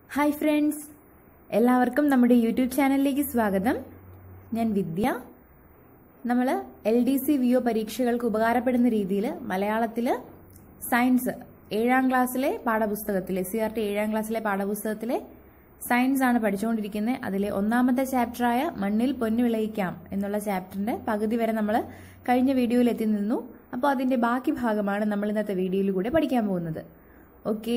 hi friends എല്ലാവർക്കും നമ്മുടെ YouTube ചാനലിലേക്ക് സ്വാഗതം ഞാൻ വിദ്യ നമ്മൾ L D C V O പരീക്ഷകൾക്ക് ഉപകാരപ്പെടുന്ന രീതിയിൽ മലയാളത്തിൽ സയൻസ് ഏഴാം ക്ലാസ്സിലെ പാഠപുസ്തകത്തിലെ സി ആർ ടി ഏഴാം ക്ലാസ്സിലെ പാഠപുസ്തകത്തിലെ സയൻസ് ആണ് പഠിച്ചുകൊണ്ടിരിക്കുന്നത് അതിലെ ഒന്നാമത്തെ ചാപ്റ്ററായ മണ്ണിൽ പൊന്നു വിളയിക്കാം എന്നുള്ള ചാപ്റ്ററിന്റെ പകുതി വരെ നമ്മൾ കഴിഞ്ഞ വീഡിയോയിൽ എത്തി നിന്നു അപ്പോൾ അതിന്റെ ബാക്കി ഭാഗമാണ് നമ്മൾ ഇന്നത്തെ വീഡിയോയിൽ കൂടെ പഠിക്കാൻ പോകുന്നത് ഓക്കെ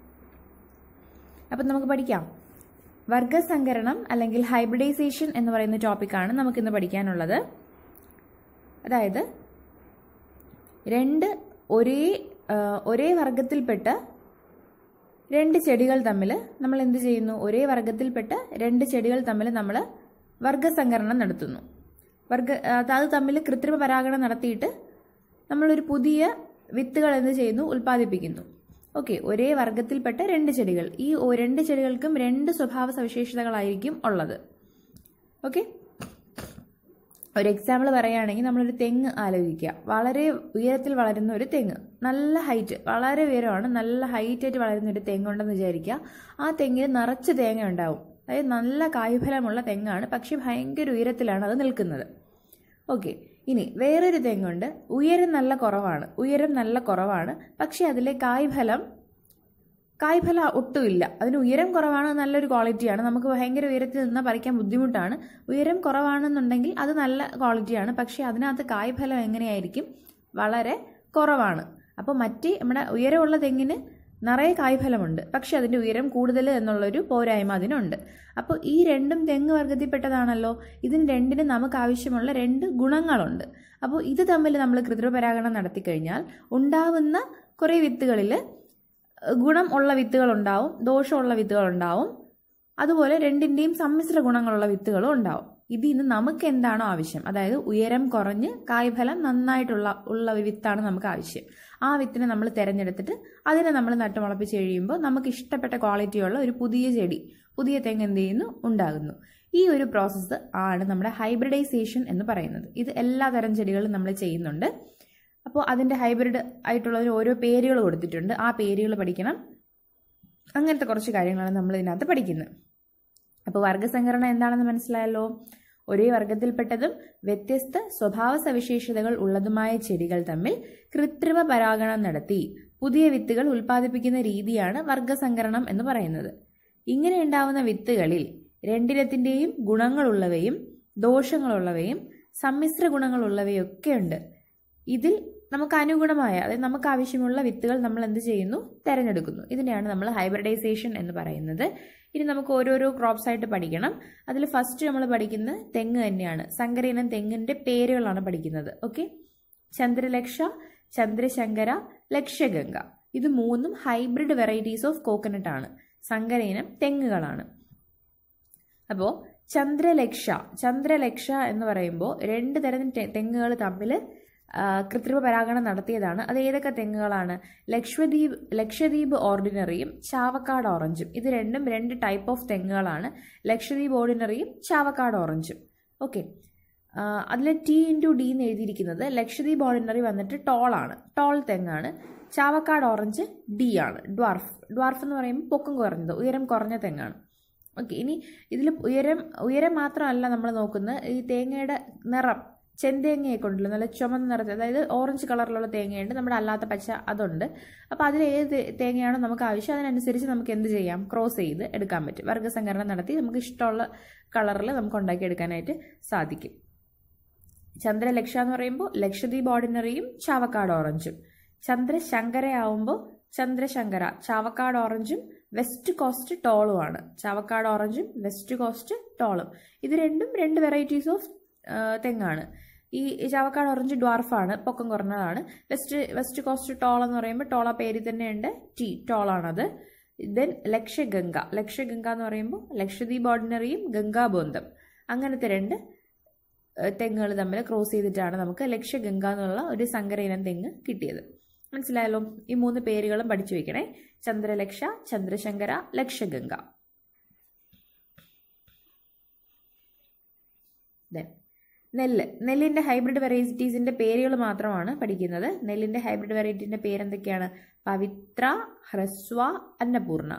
അപ്പം നമുക്ക് പഠിക്കാം വർഗസങ്കരണം അല്ലെങ്കിൽ ഹൈബ്രിഡൈസേഷൻ എന്ന് പറയുന്ന ടോപ്പിക്കാണ് നമുക്കിന്ന് പഠിക്കാനുള്ളത് അതായത് രണ്ട് ഒരേ ആ, ഒരേ വർഗത്തിൽപ്പെട്ട രണ്ട് ചെടികൾ തമ്മിൽ നമ്മൾ എന്ത് ചെയ്യുന്നു ഒരേ വർഗത്തിൽപ്പെട്ട രണ്ട് ചെടികൾ തമ്മിൽ നമ്മൾ വർഗസങ്കരണം നടത്തുന്നു വർഗ അത് അത് തമ്മിൽ കൃത്രിമ പരാഗണം നടത്തിയിട്ട് നമ്മളൊരു പുതിയ വിത്തുകൾ എന്ത് ചെയ്യുന്നു ഉൽപ്പാദിപ്പിക്കുന്നു ഓക്കെ ഒരേ വർഗത്തിൽപ്പെട്ട രണ്ട് ചെടികൾ ഈ ഒ- രണ്ട് ചെടികൾക്കും രണ്ട് സ്വഭാവ സവിശേഷതകളായിരിക്കും ഉള്ളത് ഓക്കെ ഒരു എക്സാമ്പിൾ പറയുകയാണെങ്കിൽ നമ്മളൊരു തെങ്ങ് ആലോചിക്കുക വളരെ ഉയരത്തിൽ വളരുന്ന ഒരു തെങ്ങ് നല്ല ഹൈറ്റ് വളരെ ഉയരമാണ് നല്ല ഹൈറ്റ് ആയിട്ട് വളരുന്ന ഒരു തെങ്ങുണ്ടെന്ന് വിചാരിക്കുക ആ തെങ്ങിന് നിറച്ച് തേങ്ങ ഉണ്ടാവും അതായത് നല്ല കായ്ഫലമുള്ള തെങ്ങാണ് പക്ഷെ ഭയങ്കര ഉയരത്തിലാണ് അത് നിൽക്കുന്നത് ഓക്കെ ഇനി വേറൊരു തെങ്ങുണ്ട് ഉയരം നല്ല കുറവാണ് ഉയരം നല്ല കുറവാണ് പക്ഷെ അതിലെ കായ്ഫലം കായ്ഫലം ഒട്ടുമില്ല അതിന് ഉയരം കുറവാണ് നല്ലൊരു ക്വാളിറ്റിയാണ് നമുക്ക് ഭയങ്കര ഉയരത്തിൽ നിന്നാൽ പറിക്കാൻ ബുദ്ധിമുട്ടാണ് ഉയരം കുറവാണെന്നുണ്ടെങ്കിൽ അത് നല്ല ക്വാളിറ്റിയാണ് പക്ഷേ അതിനകത്ത് കായ്ഫലം എങ്ങനെയായിരിക്കും വളരെ കുറവാണ് അപ്പോൾ മറ്റേ നമ്മുടെ ഉയരമുള്ള തെങ്ങിന് നിറയെ കായ്ഫലമുണ്ട് പക്ഷെ അതിൻ്റെ ഉയരം കൂടുതൽ എന്നുള്ളൊരു പോരായ്മ അതിനുണ്ട് അപ്പോൾ ഈ രണ്ടും തെങ്ങ് വർഗത്തിൽപ്പെട്ടതാണല്ലോ ഇതിന് രണ്ടിനും നമുക്ക് ആവശ്യമുള്ള രണ്ട് ഗുണങ്ങളുണ്ട് അപ്പോൾ ഇത് തമ്മിൽ നമ്മൾ കൃത്രിമപരാഗണം നടത്തിക്കഴിഞ്ഞാൽ ഉണ്ടാവുന്ന കുറേ വിത്തുകളിൽ ഗുണം ഉള്ള വിത്തുകൾ ഉണ്ടാവും ദോഷമുള്ള വിത്തുകൾ ഉണ്ടാവും അതുപോലെ രണ്ടിൻ്റെയും സമ്മിശ്ര ഗുണങ്ങളുള്ള വിത്തുകളും ഉണ്ടാവും ഇത് ഇന്ന് നമുക്ക് എന്താണോ ആവശ്യം അതായത് ഉയരം കുറഞ്ഞ് കായ്ഫലം നന്നായിട്ടുള്ള ഉള്ള ഒരു വിത്താണ് നമുക്ക് ആവശ്യം ആ വിത്തിനെ നമ്മൾ തിരഞ്ഞെടുത്തിട്ട് അതിനെ നമ്മൾ നട്ടുമുളപ്പിച്ച് കഴിയുമ്പോൾ നമുക്ക് ഇഷ്ടപ്പെട്ട ക്വാളിറ്റിയുള്ള ഒരു പുതിയ ചെടി പുതിയ തെങ്ങ് എന്ത് ചെയ്യുന്നു ഉണ്ടാകുന്നു ഈ ഒരു പ്രോസസ്സ് ആണ് നമ്മുടെ ഹൈബ്രിഡൈസേഷൻ എന്ന് പറയുന്നത് ഇത് എല്ലാ തരം ചെടികളും നമ്മൾ ചെയ്യുന്നുണ്ട് അപ്പോൾ അതിൻ്റെ ഹൈബ്രിഡ് ആയിട്ടുള്ളതിന് ഓരോ പേരുകൾ കൊടുത്തിട്ടുണ്ട് ആ പേരുകൾ പഠിക്കണം അങ്ങനത്തെ കുറച്ച് കാര്യങ്ങളാണ് നമ്മൾ ഇതിനകത്ത് പഠിക്കുന്നത് അപ്പോൾ വർഗസംഘടന എന്താണെന്ന് മനസ്സിലായല്ലോ ഒരേ വർഗത്തിൽപ്പെട്ടതും വ്യത്യസ്ത സ്വഭാവ സവിശേഷതകൾ ഉള്ളതുമായ ചെടികൾ തമ്മിൽ കൃത്രിമ പരാഗണം നടത്തി പുതിയ വിത്തുകൾ ഉൽപ്പാദിപ്പിക്കുന്ന രീതിയാണ് വർഗസംകരണം എന്ന് പറയുന്നത് ഇങ്ങനെ ഉണ്ടാവുന്ന വിത്തുകളിൽ രണ്ടിനത്തിൻ്റെയും ഗുണങ്ങളുള്ളവയും ദോഷങ്ങളുള്ളവയും സമ്മിശ്ര ഗുണങ്ങളുള്ളവയൊക്കെ ഉണ്ട് ഇതിൽ നമുക്ക് അനുഗുണമായ അതായത് നമുക്ക് ആവശ്യമുള്ള വിത്തുകൾ നമ്മൾ എന്ത് ചെയ്യുന്നു തിരഞ്ഞെടുക്കുന്നു ഇതിനെയാണ് നമ്മൾ ഹൈബ്രിഡൈസേഷൻ എന്ന് പറയുന്നത് ഇനി നമുക്ക് ഓരോരോ ക്രോപ്സ് ആയിട്ട് പഠിക്കണം അതിൽ ഫസ്റ്റ് നമ്മൾ പഠിക്കുന്നത് തെങ്ങ് തന്നെയാണ് സങ്കരയിനം തെങ്ങിന്റെ പേരുകളാണ് പഠിക്കുന്നത് ഓക്കെ ചന്ദ്രലക്ഷ ചന്ദ്രശങ്കര ലക്ഷഗംഗ ഇത് മൂന്നും ഹൈബ്രിഡ് വെറൈറ്റീസ് ഓഫ് കോക്കനട്ട് ആണ് സങ്കരയിനം തെങ്ങുകളാണ് അപ്പോൾ ചന്ദ്രലക്ഷ ചന്ദ്രലക്ഷ എന്ന് പറയുമ്പോൾ രണ്ട് തരം തെ- തെങ്ങുകൾ തമ്മിൽ ആ, കൃത്രിമ പരാഗണം നടത്തിയതാണ് അത് ഏതൊക്കെ തെങ്ങുകളാണ് ലക്ഷദ്വീപ് ലക്ഷദ്വീപ് ഓർഡിനറിയും ചാവക്കാട് ഓറഞ്ചും ഇത് രണ്ടും രണ്ട് ടൈപ്പ് ഓഫ് തെങ്ങുകളാണ് ലക്ഷദ്വീപ് ഓർഡിനറിയും ചാവക്കാട് ഓറഞ്ചും ഓക്കെ അതിൽ ടി ഇൻറ്റു ഡി എന്ന് എഴുതിയിരിക്കുന്നത് ലക്ഷദ്വീപ് ഓർഡിനറി വന്നിട്ട് ടോൾ ആണ് ടോൾ തെങ്ങാണ് ചാവക്കാട് ഓറഞ്ച് ഡി ആണ് ഡ്വാർഫ് ഡ്വാർഫ് എന്ന് പറയുമ്പോൾ പൊക്കം കുറഞ്ഞത് ഉയരം കുറഞ്ഞ തെങ്ങാണ് ഓക്കെ ഇനി ഇതിൽ ഉയരം ഉയരം മാത്രമല്ല നമ്മൾ നോക്കുന്നത് ഈ തേങ്ങയുടെ നിറം ചെന്തേങ്ങയൊക്കെ ഉണ്ടല്ലോ നല്ല ചുമന്ന നിറത്തിൽ അതായത് ഓറഞ്ച് കളറിലുള്ള തേങ്ങയുണ്ട് നമ്മുടെ അല്ലാത്ത പച്ച അതുണ്ട് അപ്പോൾ അതിൽ ഏത് തേങ്ങയാണോ നമുക്ക് ആവശ്യം അതിനനുസരിച്ച് നമുക്ക് എന്ത് ചെയ്യാം ക്രോസ് ചെയ്ത് എടുക്കാൻ പറ്റും വർഗ്ഗസംകരണം നടത്തി നമുക്ക് ഇഷ്ടമുള്ള കളറിൽ നമുക്ക് ഉണ്ടാക്കിയെടുക്കാനായിട്ട് സാധിക്കും ചന്ദ്രലക്ഷ എന്ന് പറയുമ്പോൾ ലക്ഷദ്വീപ് ഓർഡിനറിയും ചാവക്കാട് ഓറഞ്ചും ചന്ദ്രശങ്കരയാവുമ്പോൾ ചന്ദ്രശങ്കര ചാവക്കാട് ഓറഞ്ചും വെസ്റ്റ് കോസ്റ്റ് ടോളുമാണ് ചാവക്കാട് ഓറഞ്ചും വെസ്റ്റ് കോസ്റ്റ് ടോളും ഇത് രണ്ടും രണ്ട് വെറൈറ്റീസ് ഓഫ് തെങ്ങാണ് ഈ ചാവക്കാട് ഓറഞ്ച് ഡ്വാർഫാണ് പൊക്കം കുറഞ്ഞതാണ് വെസ്റ്റ് വെസ്റ്റ് കോസ്റ്റ് ടോൾ എന്ന് പറയുമ്പോൾ ടോള പേര് തന്നെയുണ്ട് ടി ടോളാണത് ദെൻ ലക്ഷഗംഗ ലക്ഷഗംഗ എന്ന് പറയുമ്പോൾ ലക്ഷദ്വീപ് ഓർഡിനറിയും ഗംഗാബോന്തം അങ്ങനത്തെ രണ്ട് തെങ്ങുകൾ തമ്മിൽ ക്രോസ് ചെയ്തിട്ടാണ് നമുക്ക് ലക്ഷഗംഗ എന്നുള്ള ഒരു സങ്കര ഇനം തെങ്ങ് കിട്ടിയത് മനസ്സിലായല്ലോ ഈ മൂന്ന് പേരുകളും പഠിച്ചു വെക്കണേ ചന്ദ്രലക്ഷ ചന്ദ്രശങ്കര ലക്ഷഗംഗ Then, നെല്ല് നെല്ലിന്റെ ഹൈബ്രിഡ് വെറൈറ്റീസിന്റെ പേരുകൾ മാത്രമാണ് പഠിക്കുന്നത് നെല്ലിന്റെ ഹൈബ്രിഡ് വെറൈറ്റിന്റെ പേരെന്തൊക്കെയാണ് പവിത്ര ഹ്രസ്വ അന്നപൂർണ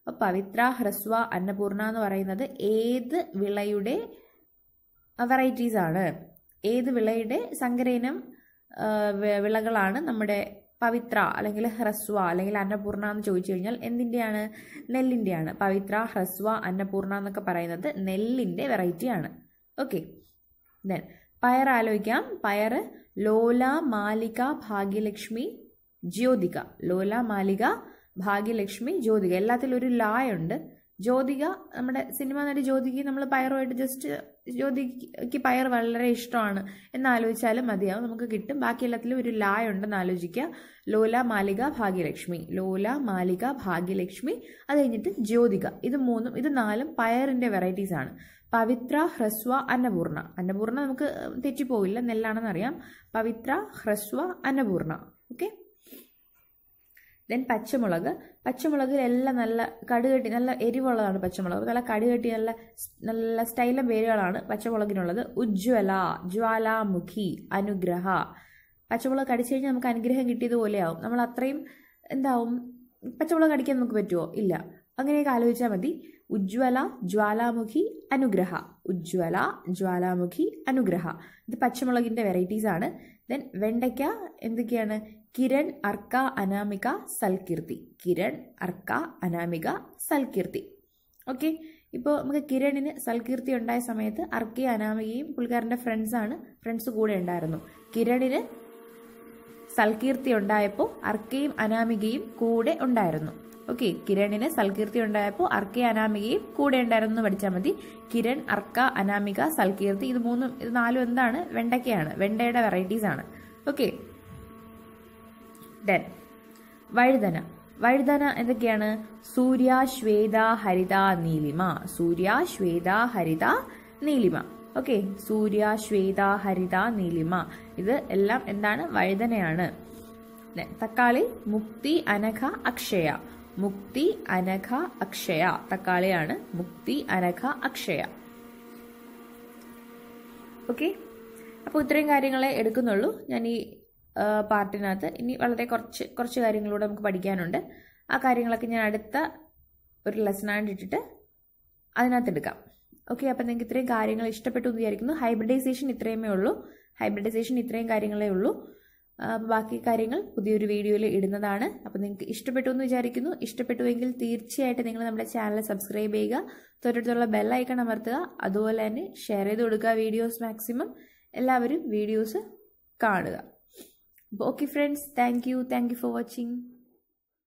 അപ്പോൾ പവിത്ര ഹ്രസ്വ അന്നപൂർണ എന്ന് പറയുന്നത് ഏത് വിളയുടെ വെറൈറ്റീസ് ആണ് ഏത് വിളയുടെ സങ്കരയിനം ആ, വി- വിളകളാണ് നമ്മുടെ പവിത്ര അല്ലെങ്കിൽ ഹ്രസ്വ അല്ലെങ്കിൽ അന്നപൂർണ എന്ന് ചോദിച്ചു കഴിഞ്ഞാൽ എന്തിൻ്റെയാണ് നെല്ലിൻ്റെയാണ് പവിത്ര ഹ്രസ്വ അന്നപൂർണ എന്നൊക്കെ പറയുന്നത് നെല്ലിൻ്റെ വെറൈറ്റിയാണ് ഓക്കെ ദെൻ പയർ ആലോചിക്കാം പയർ ലോല മാലിക ഭാഗ്യലക്ഷ്മി ജ്യോതിക ലോല മാലിക ഭാഗ്യലക്ഷ്മി ജ്യോതിക എല്ലാത്തിലും ഒരു ലായുണ്ട് ജ്യോതിക നമ്മുടെ സിനിമ നടി ജ്യോതിക്ക് നമ്മൾ പയറുമായിട്ട് ജസ്റ്റ് ജ്യോതിക്ക് പയർ വളരെ ഇഷ്ടമാണ് എന്ന് ആലോചിച്ചാലും മതിയാവും നമുക്ക് കിട്ടും ബാക്കി എല്ലാത്തിലും ഒരു ലായ ഉണ്ടെന്ന് ആലോചിക്കുക ലോല മാലിക ഭാഗ്യലക്ഷ്മി ലോല മാലിക ഭാഗ്യലക്ഷ്മി അത് കഴിഞ്ഞിട്ട് ജ്യോതിക ഇത് മൂന്നും ഇത് നാലും പയറിന്റെ വെറൈറ്റീസ് ആണ് പവിത്ര ഹ്രസ്വ അന്നപൂർണ അന്നപൂർണ നമുക്ക് തെറ്റിപ്പോവില്ല നെല്ലാണെന്ന് അറിയാം പവിത്ര ഹ്രസ്വ അന്നപൂർണ ഓക്കെ ദെൻ പച്ചമുളക് പച്ചമുളകിലെല്ലാം നല്ല കടുകട്ടി നല്ല എരിവുള്ളതാണ് പച്ചമുളക് നല്ല കടുകട്ടി നല്ല നല്ല സ്റ്റൈലം പേരുകളാണ് പച്ചമുളകിനുള്ളത് ഉജ്ജ്വല ജ്വാലാമുഖി അനുഗ്രഹ പച്ചമുളക് കടിച്ചു കഴിഞ്ഞാൽ നമുക്ക് അനുഗ്രഹം കിട്ടിയതുപോലെയാവും നമ്മൾ അത്രയും എന്താവും പച്ചമുളക് കടിക്കാൻ നമുക്ക് പറ്റുമോ ഇല്ല അങ്ങനെയൊക്കെ ആലോചിച്ചാൽ മതി ഉജ്ജ്വല ജ്വാലാമുഖി അനുഗ്രഹ ഉജ്ജ്വല ജ്വാലാമുഖി അനുഗ്രഹ ഇത് പച്ചമുളകിന്റെ വെറൈറ്റീസ് ആണ് ദെൻ വെണ്ടയ്ക്ക എന്തൊക്കെയാണ് കിരൺ അർക്ക അനാമിക സൽകീർത്തി കിരൺ അർക്ക അനാമിക സൽകീർത്തി ഓക്കെ ഇപ്പോൾ നമുക്ക് കിരണിന് സൽകീർത്തി ഉണ്ടായ സമയത്ത് അർക്കയും അനാമികയും പുള്ളിക്കാരൻ്റെ ഫ്രണ്ട്സാണ് ഫ്രണ്ട്സ് കൂടെ ഉണ്ടായിരുന്നു കിരണിന് സൽകീർത്തി ഉണ്ടായപ്പോൾ അർക്കയും അനാമികയും കൂടെ ഉണ്ടായിരുന്നു ഓക്കെ കിരണിന് സൽകീർത്തി ഉണ്ടായപ്പോൾ അർക്കയും അനാമികയും കൂടെ ഉണ്ടായിരുന്നു എന്ന് പഠിച്ചാൽ മതി കിരൺ അർക്ക അനാമിക സൽകീർത്തി ഇത് മൂന്നും ഇത് നാലും എന്താണ് വെണ്ടയ്ക്കയാണ് വെണ്ടയുടെ വെറൈറ്റീസ് ആണ് ഓക്കെ ദെൻ വഴുതന വഴുതന എന്തൊക്കെയാണ് സൂര്യ ശ്വേത ഹരിത നീലിമ സൂര്യ ശ്വേത ഹരിത നീലിമ ഓക്കെ സൂര്യ ശ്വേത ഹരിത നീലിമ ഇത് എല്ലാം എന്താണ് വഴുതനയാണ് Then തക്കാളി മുക്തി അനഘ അക്ഷയ മുക്തി അനഘ അക്ഷയ തക്കാളിയാണ് മുക്തി അനഘ അക്ഷയ ഓക്കെ അപ്പോൾ ഇത്രയും കാര്യങ്ങളെ എടുക്കുന്നുള്ളൂ ഞാൻ ഈ ആ, പാർട്ടിനകത്ത് ഇനി വളരെ കുറച്ച് കുറച്ച് കാര്യങ്ങളൂടെ നമുക്ക് പഠിക്കാനുണ്ട് ആ കാര്യങ്ങളൊക്കെ ഞാൻ അടുത്ത ഒരു ലെസണായിട്ട് ഇട്ടിട്ട് അതിനകത്ത് എടുക്കാം ഓക്കെ അപ്പം നിങ്ങൾക്ക് ഇത്രയും കാര്യങ്ങൾ ഇഷ്ടപ്പെട്ടു എന്ന് വിചാരിക്കുന്നു ഹൈബ്രിഡൈസേഷൻ ഇത്രയുമേ ഉള്ളൂ ഹൈബ്രിഡൈസേഷൻ ഇത്രയും കാര്യങ്ങളേ ഉള്ളൂ ആ, ബാക്കി കാര്യങ്ങൾ പുതിയൊരു വീഡിയോയിൽ ഇടുന്നതാണ് അപ്പോൾ നിങ്ങൾക്ക് ഇഷ്ടപ്പെട്ടു എന്ന് വിചാരിക്കുന്നു ഇഷ്ടപ്പെട്ടുവെങ്കിൽ തീർച്ചയായിട്ടും നിങ്ങൾ നമ്മുടെ ചാനൽ സബ്സ്ക്രൈബ് ചെയ്യുക തൊട്ടടുത്തുള്ള ബെല്ലൈക്കൺ അമർത്തുക അതുപോലെ തന്നെ ഷെയർ ചെയ്ത് കൊടുക്കുക വീഡിയോസ് മാക്സിമം എല്ലാവരും വീഡിയോസ് കാണുക അപ്പോൾ okay friends thank you thank you for watching